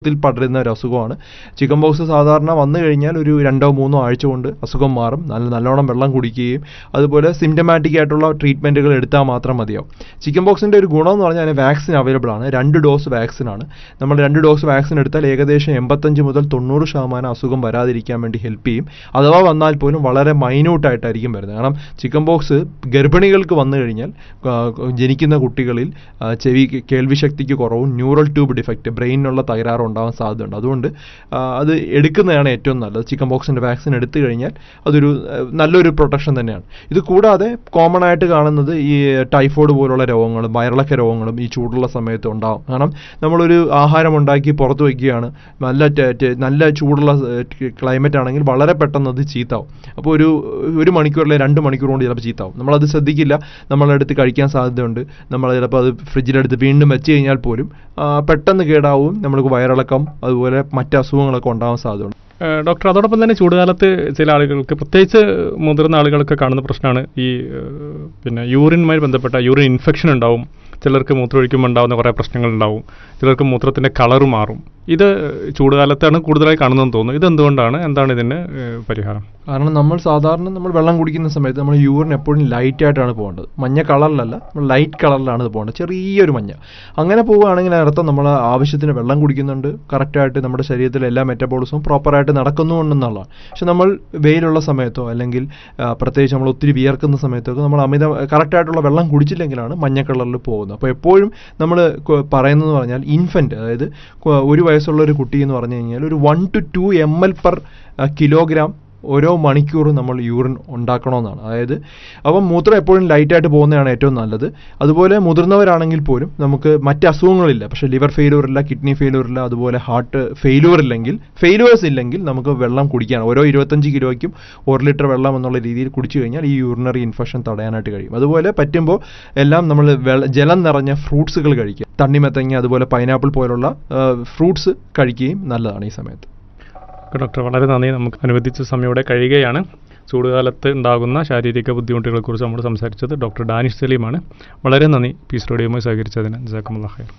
രക്തത്തിൽ പടരുന്ന ഒരു അസുഖമാണ് ചിക്കൻ ബോക്സ് സാധാരണ വന്നു കഴിഞ്ഞാൽ ഒരു രണ്ടോ മൂന്നോ ആഴ്ച കൊണ്ട് അസുഖം മാറും നല്ല നല്ലോണം വെള്ളം കുടിക്കുകയും അതുപോലെ സിംറ്റമാറ്റിക് ആയിട്ടുള്ള ട്രീറ്റ്മെൻറ്റുകൾ എടുത്താൽ മാത്രം മതിയാവും ചിക്കൻ ബോക്സിൻ്റെ ഒരു ഗുണം എന്ന് പറഞ്ഞാൽ അതിന് വാക്സിൻ അവൈലബിൾ ആണ് രണ്ട് ഡോസ് വാക്സിനാണ് നമ്മൾ രണ്ട് ഡോസ് വാക്സിൻ എടുത്താൽ ഏകദേശം എൺപത്തഞ്ച് മുതൽ തൊണ്ണൂറ് ശതമാനം അസുഖം വരാതിരിക്കാൻ വേണ്ടി ഹെൽപ്പ് ചെയ്യും അഥവാ വന്നാൽ പോലും വളരെ മൈന്യൂട്ടായിട്ടായിരിക്കും വരുന്നത് കാരണം ചിക്കൻ ബോക്സ് ഗർഭിണികൾക്ക് വന്നു കഴിഞ്ഞാൽ ആ, ജനിക്കുന്ന കുട്ടികളിൽ ആ, ചെവി കേൾവിശക്തിക്ക് കുറവും ന്യൂറൽ ട്യൂബ് ഡിഫക്റ്റ് ബ്രെയിനിനുള്ള തകരാറും ഉണ്ടാവാൻ സാധ്യതയുണ്ട് അതുകൊണ്ട് ആ, അത് എടുക്കുന്നതാണ് ഏറ്റവും നല്ലത് ചിക്കൻ ബോക്സിൻ്റെ വാക്സിൻ എടുത്തു കഴിഞ്ഞാൽ അതൊരു ആ, നല്ലൊരു പ്രൊട്ടക്ഷൻ തന്നെയാണ് ഇത് കൂടാതെ കോമൺ ആയിട്ട് കാണുന്നത് ഈ ടൈഫോയിഡ് പോലുള്ള രോഗങ്ങളും വയറിളക്ക രോഗങ്ങളും ഈ ചൂടുള്ള സമയത്ത് ഉണ്ടാവും കാരണം നമ്മളൊരു ആഹാരം ഉണ്ടാക്കി പുറത്ത് വയ്ക്കുകയാണ് നല്ല ടെ- ടെ- നല്ല ചൂടുള്ള ക്ലൈമറ്റ് ആണെങ്കിൽ വളരെ പെട്ടെന്ന് അത് ചീത്താവും അപ്പോൾ ഒരു ഒരു മണിക്കൂറിലെ രണ്ട് മണിക്കൂർ കൊണ്ട് ചിലപ്പോൾ ചീത്താവും നമ്മളത് ശ്രദ്ധിക്കില്ല നമ്മളെടുത്ത് കഴിക്കാൻ സാധ്യതയുണ്ട് നമ്മൾ ചിലപ്പോൾ അത് ഫ്രിഡ്ജിലെടുത്ത് വീണ്ടും വെച്ച് കഴിഞ്ഞാൽ പോലും ആ, പെട്ടെന്ന് കേടാവും നമ്മൾക്ക് വയറിളക്കം അതുപോലെ മറ്റ് അസുഖങ്ങളൊക്കെ ഉണ്ടാവാൻ സാധ്യതയുണ്ട് ഏഹ് ഡോക്ടർ അതോടൊപ്പം തന്നെ ചൂടുകാലത്ത് ചില ആളുകൾക്ക് പ്രത്യേകിച്ച് മുതിർന്ന ആളുകൾക്ക് കാണുന്ന പ്രശ്നമാണ് ഈ ഏഹ്, പിന്നെ യൂറിനുമായി ബന്ധപ്പെട്ട യൂറിൻ ഇൻഫെക്ഷൻ ഉണ്ടാവും ചിലർക്ക് മൂത്രമൊഴിക്കുമ്പോൾ ഉണ്ടാകുന്ന കുറേ പ്രശ്നങ്ങൾ ഉണ്ടാവും ചിലർക്ക് മൂത്രത്തിൻ്റെ കളറ് മാറും ഇത് ചൂടുകാലത്താണ് കൂടുതലായി കാണുന്നതെന്ന് തോന്നുന്നു ഇതെന്തുകൊണ്ടാണ് എന്താണ് ഇതിന് ഏഹ്, പരിഹാരം കാരണം നമ്മൾ സാധാരണ നമ്മൾ വെള്ളം കുടിക്കുന്ന സമയത്ത് നമ്മൾ യൂറിൻ എപ്പോഴും ലൈറ്റ് ആയിട്ടാണ് പോകേണ്ടത് മഞ്ഞ കളറിലല്ല നമ്മൾ ലൈറ്റ് കളറിലാണ് ഇത് പോകേണ്ടത് ചെറിയൊരു മഞ്ഞ അങ്ങനെ പോവുകയാണെങ്കിൽ അതിനർത്ഥം നമ്മൾ ആവശ്യത്തിന് വെള്ളം കുടിക്കുന്നുണ്ട് കറക്റ്റായിട്ട് നമ്മുടെ ശരീരത്തിലെ എല്ലാ മെറ്റബോളിസവും പ്രോപ്പറായിട്ട് നടക്കുന്നുണ്ടെന്നുള്ളതാണ് പക്ഷെ നമ്മൾ വെയിലുള്ള സമയത്തോ അല്ലെങ്കിൽ ആ, പ്രത്യേകിച്ച് നമ്മൾ ഒത്തിരി വിയർക്കുന്ന സമയത്തൊക്കെ നമ്മൾ അമിത കറക്റ്റായിട്ടുള്ള വെള്ളം കുടിച്ചില്ലെങ്കിലാണ് മഞ്ഞ കളറിൽ പോകുന്നത് അപ്പോൾ എപ്പോഴും നമ്മൾ പറയുന്നതെന്ന് പറഞ്ഞാൽ ഇൻഫൻറ്റ് അതായത് കൊ- ഒരു വയസ്സുള്ള ഒരു കുട്ടി എന്ന് പറഞ്ഞു കഴിഞ്ഞാൽ ഒരു one two two M L per kilogram ഓരോ മണിക്കൂറും നമ്മൾ യൂറിൻ ഉണ്ടാക്കണമെന്നാണ് അതായത് അപ്പം മൂത്രം എപ്പോഴും ലൈറ്റായിട്ട് പോകുന്നതാണ് ഏറ്റവും നല്ലത് അതുപോലെ മുതിർന്നവരാണെങ്കിൽ പോലും നമുക്ക് മറ്റ് അസുഖങ്ങളില്ല പക്ഷേ ലിവർ ഫെയിലൂർ ഇല്ല കിഡ്നി ഫെയിലൂർ ഇല്ല അതുപോലെ ഹാർട്ട് ഫെയിലൂർ ഇല്ലെങ്കിൽ ഫെയിലുവേഴ്സ് ഇല്ലെങ്കിൽ നമുക്ക് വെള്ളം കുടിക്കാൻ ഓരോ ഇരുപത്തഞ്ച് കിലോയ്ക്കും ഒരു ലിറ്റർ വെള്ളം എന്നുള്ള രീതിയിൽ കുടിച്ചു കഴിഞ്ഞാൽ ഈ യൂറിനറി ഇൻഫെക്ഷൻ തടയാനായിട്ട് കഴിയും അതുപോലെ പറ്റുമ്പോൾ എല്ലാം നമ്മൾ വെള്ള ജലം നിറഞ്ഞ ഫ്രൂട്ട്സുകൾ കഴിക്കുക തണ്ണിമത്തങ്ങ അതുപോലെ പൈനാപ്പിൾ പോലുള്ള ഫ്രൂട്ട്സ് കഴിക്കുകയും നല്ലതാണ് ഈ സമയത്ത് ഡോക്ടർ വളരെ നന്ദി നമുക്ക് അനുവദിച്ച സമയോടെ കഴിയുകയാണ് ചൂടുകാലത്ത് ഉണ്ടാകുന്ന ശാരീരിക ബുദ്ധിമുട്ടുകളെക്കുറിച്ച് നമ്മൾ സംസാരിച്ചത് ഡോക്ടർ ഡാനിഷ് സലീമാണ് വളരെ നന്ദി പീസ് റേഡിയോയുമായി സഹകരിച്ചതിന് ജസാക്കമുള്ള ഖൈർ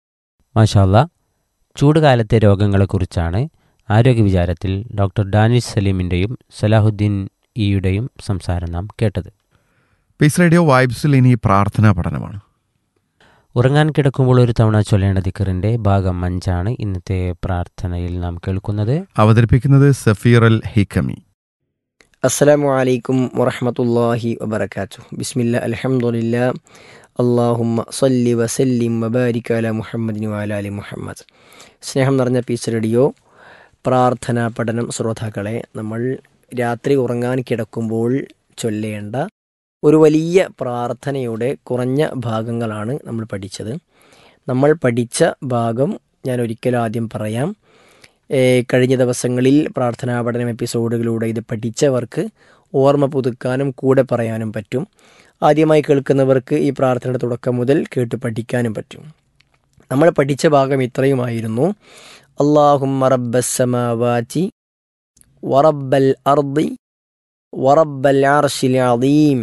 മാഷാല്ല ചൂടുകാലത്തെ രോഗങ്ങളെക്കുറിച്ചാണ് ആരോഗ്യ വിചാരത്തിൽ ഡോക്ടർ ഡാനിഷ് സലീമിൻ്റെയും സലാഹുദ്ദീൻ ഇയുടെയും സംസാരം നാം കേട്ടത് പീസ് റേഡിയോ വൈബ്സിൽ ഇനി പ്രാർത്ഥനാ പഠനമാണ് ഉറങ്ങാൻ കിടക്കുമ്പോൾ ഒരു തവണ ചൊല്ലേണ്ട ദിക്കറിൻ്റെ ഭാഗം അഞ്ചാണ് ഇന്നത്തെ പ്രാർത്ഥനയിൽ നാം കേൾക്കുന്നത് അവതരിപ്പിക്കുന്നത് സഫീർ അൽ ഹിക്കമി അസ്സലാമു അലൈക്കും വറഹമത്തല്ലാഹി വബർക്കാത്തു ബിസ്മില്ല അൽഹംദുലില്ല അള്ളാഹുമ്മ സല്ലി വസല്ലിം വബാരിക് അല മുഹമ്മദിന് വാലാലി മുഹമ്മദ് സ്നേഹം നിറഞ്ഞ പീസ് റേഡിയോ പ്രാർത്ഥനാ പഠനം ശ്രോതാക്കളെ നമ്മൾ രാത്രി ഉറങ്ങാൻ കിടക്കുമ്പോൾ ചൊല്ലേണ്ട ഒരു വലിയ പ്രാർത്ഥനയുടെ കുറഞ്ഞ ഭാഗങ്ങളാണ് നമ്മൾ പഠിച്ചത് നമ്മൾ പഠിച്ച ഭാഗം ഞാൻ ഒരിക്കൽ ആദ്യം പറയാം ഏ, കഴിഞ്ഞ ദിവസങ്ങളിൽ പ്രാർത്ഥനാ പഠനം എപ്പിസോഡുകളിലൂടെ ഇത് പഠിച്ചവർക്ക് ഓർമ്മ പുതുക്കാനും കൂടെ പറയാനും പറ്റും ആദ്യമായി കേൾക്കുന്നവർക്ക് ഈ പ്രാർത്ഥനയുടെ തുടക്കം മുതൽ കേട്ട് പഠിക്കാനും പറ്റും നമ്മൾ പഠിച്ച ഭാഗം ഇത്രയുമായിരുന്നു അള്ളാഹും റബ്ബസ്സമാവാറ്റി വറബ്ബൽ അർദി വറബ്ബൽ അർഷിൽ അദീം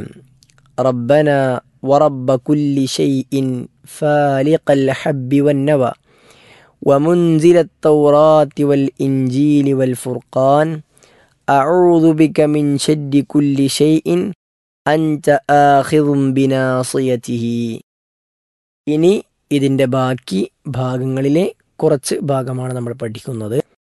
റബ്ബന ورب كل شيء فالق الحب والنوى ومنزل التوراة والإنجيل والفرقان أعوذ بك من شد كل شيء أنت آخذ بناصيته ഇനി ഇതിൻ്റെ ബാക്കി ഭാഗങ്ങളിലെ കുറച്ച് ഭാഗമാണ് നമ്മൾ പഠിക്കുന്നത്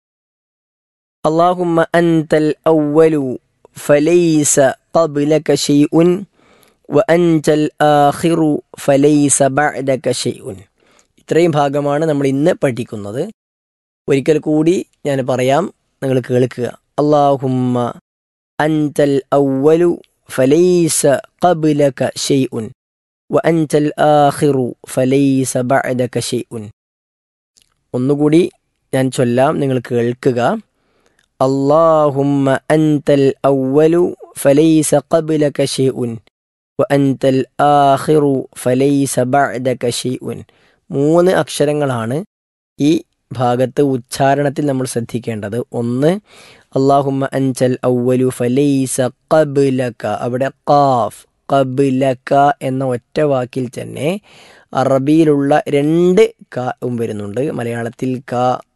അള്ളാഹുമ്മ അൻതൽ ഔവലു ഫലൈസ قبلك شيء وأنت الآخر فليس بعدك شيء ഇത്രയും ഭാഗമാണ് നമ്മൾ ഇന്ന് പഠിക്കുന്നത് ഒരിക്കൽ കൂടി ഞാൻ പറയാം നിങ്ങൾ കേൾക്കുക അള്ളാഹുമ്മ അൻതൽ ഔവലു ഫലൈസ قبلك شيء وأنت الآخر فليس بعدك شيء ഒന്നുകൂടി ഞാൻ ചൊല്ലാം നിങ്ങൾ കേൾക്കുക اللهم أنت الأول فليس قبلك شيء وأنت الآخر فليس بعدك شيء മൂന്ന് അക്ഷരങ്ങളാണ് ഈ ഭാഗത്ത് ഉച്ചാരണത്തിൽ നമ്മൾ ശ്രദ്ധിക്കേണ്ടത് ഒന്ന് അള്ളാഹുമ്മ അൻചൽ ഔവലു ഫലൈസ ഖബ്ലക അവിടെ ഖാഫ് ഖബ്ലക എന്ന ഒറ്റ വാക്കിൽ തന്നെ അറബിയിലുള്ള രണ്ട് കാവും വരുന്നുണ്ട് മലയാളത്തിൽ ക